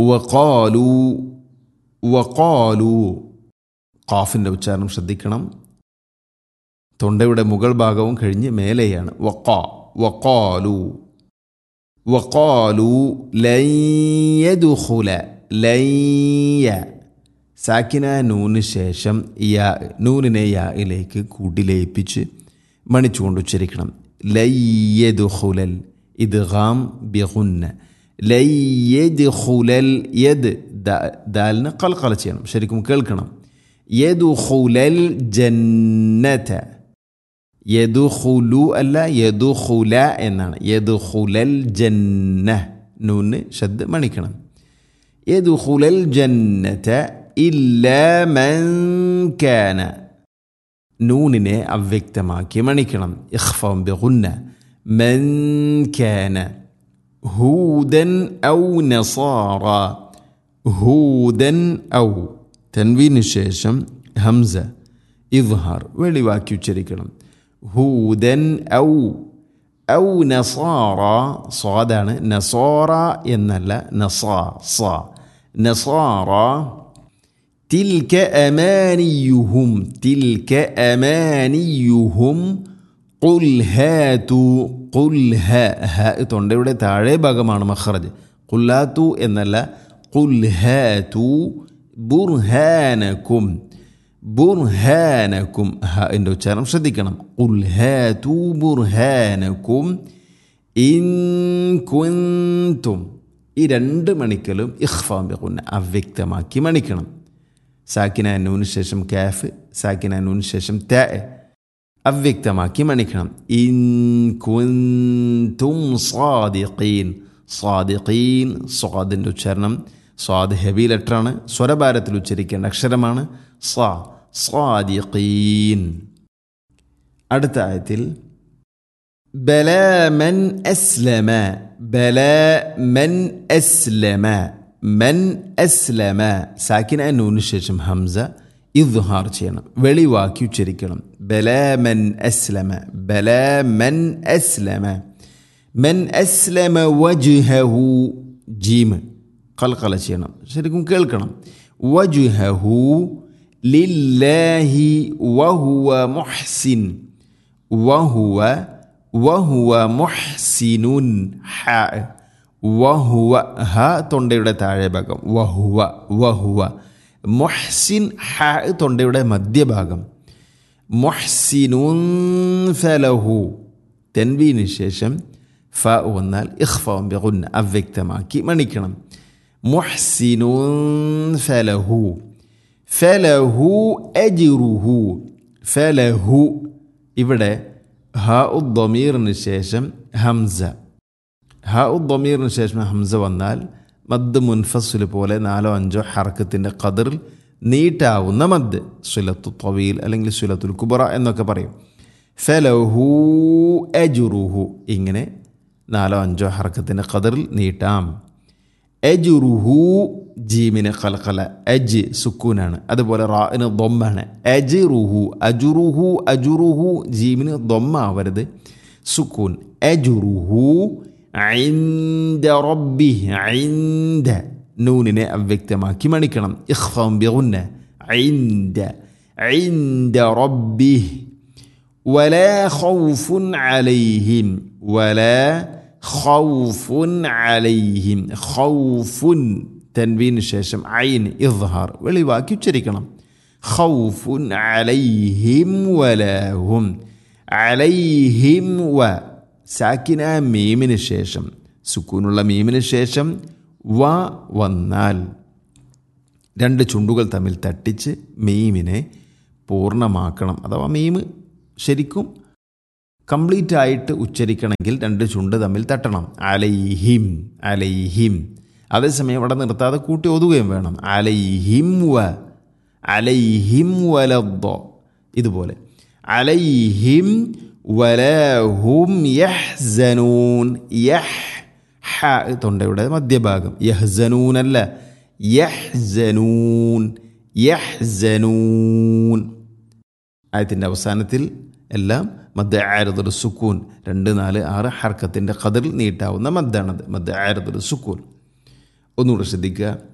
വഖാലു വഖാലു ഖാഫിൻ്റെ ഉച്ചാരണം ശ്രദ്ധിക്കണം തൊണ്ടയുടെ മുകൾ ഭാഗവും കഴിഞ്ഞ് മേലെയാണ് വഖാ വഖാലു വഖാലു ലയ്യദുഖുല ലയ്യ സാക്കിന നൂന് ശേഷം യാ നൂനിനെ യായിലേക്ക് കൂട്ടിലയിപ്പിച്ച് മണിച്ചുകൊണ്ട് ഉച്ചരിക്കണം ലയ്യദുഖുലൽ ഇദ്ഗാം ബിഗുന്ന ലയ്യദ്ഖുലൽ യദ് ദാലിന് കൽക്കല ചെയ്യണം ശരിക്കും കേൾക്കണം യദുഖുലൽ ജന്നത യദുഖുലു അല്ല യദുഖുല എന്നാണ് യദുഖുലൽ ജന്ന നൂന് ശബ്ദ മണിക്കണം യദുഖുലൽ ജന്നത ഇല്ല മൻ കാന നൂനിനെ അവ്യക്തമാക്കി മണിക്കണം ഇഖ്ഫം ബിഗുന്ന മൻ കാന ഹൂദൻ ഔ നസാറ ഹൂദൻ ഔ തൻവീന് ശേഷം ഹംസ ഇദ്ഹാർ വെളിവാക്കി ഉച്ചരിക്കണം ഹൂദൻ ഔ ഔ നസാറ സ്വാദാണ് നസോറ എന്നല്ല നസാ സ നസാറ തിൽക അമാനിയുഹും തിൽക അമാനിയുഹും ഖുൽ ഹാതു ഖുൽ ഹ ഹ തൊണ്ടയുടെ താഴെ ഭാഗമാണ് മഖറജ് ഖുല്ലാത്തു എന്നല്ല ഖുൽ ഹാതു ബുർഹാനക്കും ബുർഹാനക്കും ഹ എൻ്റെ ഉച്ചാരണം ശ്രദ്ധിക്കണം ഖുൽ ഹാതു ബുർഹാനക്കും ഇൻ കുന്തും ഈ രണ്ട് മണിക്കലും ഇഖ്ഫാം ബിഖുന്ന അവ്യക്തമാക്കി മണിക്കണം സാക്കിന നൂന് ശേഷം കാഫ് സാക്കിന നൂന് ശേഷം ത അവ്യക്തമാക്കി മണിക്കണം ഇൻ കുന്തും സ്വാദിഖീൻ സ്വാദിഖീൻ സ്വാദിൻ്റെ ഉച്ചാരണം സ്വാദ് ഹെവി ലെറ്ററാണ് സ്വരഭാരത്തിൽ ഉച്ചരിക്കേണ്ട അക്ഷരമാണ് സ്വാ സ്വാദിഖീൻ അടുത്ത ആയത്തിൽ ബല മൻ അസ്ലമ ബല മൻ അസ്ലമ മൻ അസ്ലമ സാക്കിന നൂന് ശേഷം ഹംസ ഇദ്ഹാർ ചെയ്യണം വെളിവാക്കി ഉച്ചരിക്കണം ബല മൻ അസ്ലമ ബല മൻ അസ്ലമ മൻ അസ്ലമ വജ്ഹഹു ജീമ് കൽക്കല ചെയ്യണം ശരിക്കും കേൾക്കണം വജ്ഹഹു ലില്ലാഹി വഹുവ മുഹ്സിൻ വഹുവ വഹുവ മുഹ്സിനുൻ ഹ വഹുവ ഹ തൊണ്ടയുടെ താഴെ ഭാഗം വഹുവ വഹുവ മൊഹ്സിൻ ഹ തൊണ്ടയുടെ മധ്യഭാഗം മൊഹ്സിനുൻ ഫലഹു തെൻവീന് ശേഷം ഫ വന്നാൽ ഇഖ്ഫാം ബിഗുന്ന അവ്യക്തമാക്കി മണിക്കണം മുഹ്സിനുൻ ഫലഹു ഫലഹു അജിറുഹു ഫലഹു ഇവിടെ ഹ ഉദ്ദമീറിന് ശേഷം ഹംസ ഹ ഉദ്ദമീറിന് ശേഷം ഹംസ വന്നാൽ മദ് മുൻഫസുൽ പോലെ നാലോ അഞ്ചോ ഹർക്കത്തിൻ്റെ ഖദറിൽ നീട്ടാവുന്ന മദ് സുലത്തു തവീൽ അല്ലെങ്കിൽ സുലത്തുൽ കുബറ എന്നൊക്കെ പറയും ഫലഹു എജുറുഹു ഇങ്ങനെ നാലോ അഞ്ചോ ഹർക്കത്തിൻ്റെ ഖദറിൽ നീട്ടാം എജുറുഹു ജീമിന് കലക്കല എജ് സുക്കൂനാണ് അതുപോലെ റാന് ദൊമ്മാണ് എജിറുഹു അജുറുഹു അജുറുഹു ജീമിന് ദൊമ്മാവരുത് സുക്കൂൻ എജുറുഹു عند ربه عند നൂനിനെ അവ്യക്തമാക്കി മണിക്കണം ഇഖ്ഫം ബിഗുന്ന عند عند ربه ولا خوف عليهم ولا خوف عليهم خوف തൻവീന് ശേഷം ഐൻ ഇദ്ഹാർ വെളിവാക്കി ഉച്ചരിക്കണം ഖൗഫുൻ അലൈഹിം വലാഹും അലൈഹിം വ സാക്കിന മീമിന് ശേഷം സുക്കൂനുള്ള മീമിന് ശേഷം വ വന്നാൽ രണ്ട് ചുണ്ടുകൾ തമ്മിൽ തട്ടിച്ച് മീമിനെ പൂർണ്ണമാക്കണം അഥവാ മീം ശരിക്കും കംപ്ലീറ്റ് ആയിട്ട് ഉച്ചരിക്കണമെങ്കിൽ രണ്ട് ചുണ്ട് തമ്മിൽ തട്ടണം അലൈഹിം അലൈഹിം അതേസമയം അവിടെ നിർത്താതെ കൂട്ടി ഒതുകയും വേണം അലൈഹിം വ അലൈഹിം വലദ്ദ ഇതുപോലെ അലൈഹിം വലഹും യഹ്സനൂൻ യഹ് ഹ തൊണ്ടയുടെ മധ്യഭാഗം യഹ്സനൂൻ അല്ല യഹ്സനൂൻ യഹ്സനൂൻ ആയത്തിൻ്റെ അവസാനത്തിൽ എല്ലാം മദ് ആരദുൽ സുക്കൂൻ രണ്ട് നാല് ആറ് ഹർക്കത്തിൻ്റെ ഖദറിൽ നീട്ടാവുന്ന മദ്ദാണത് മദ് ആരദുൽ സുക്കൂൻ ഒന്നുകൂടെ ശ്രദ്ധിക്കുക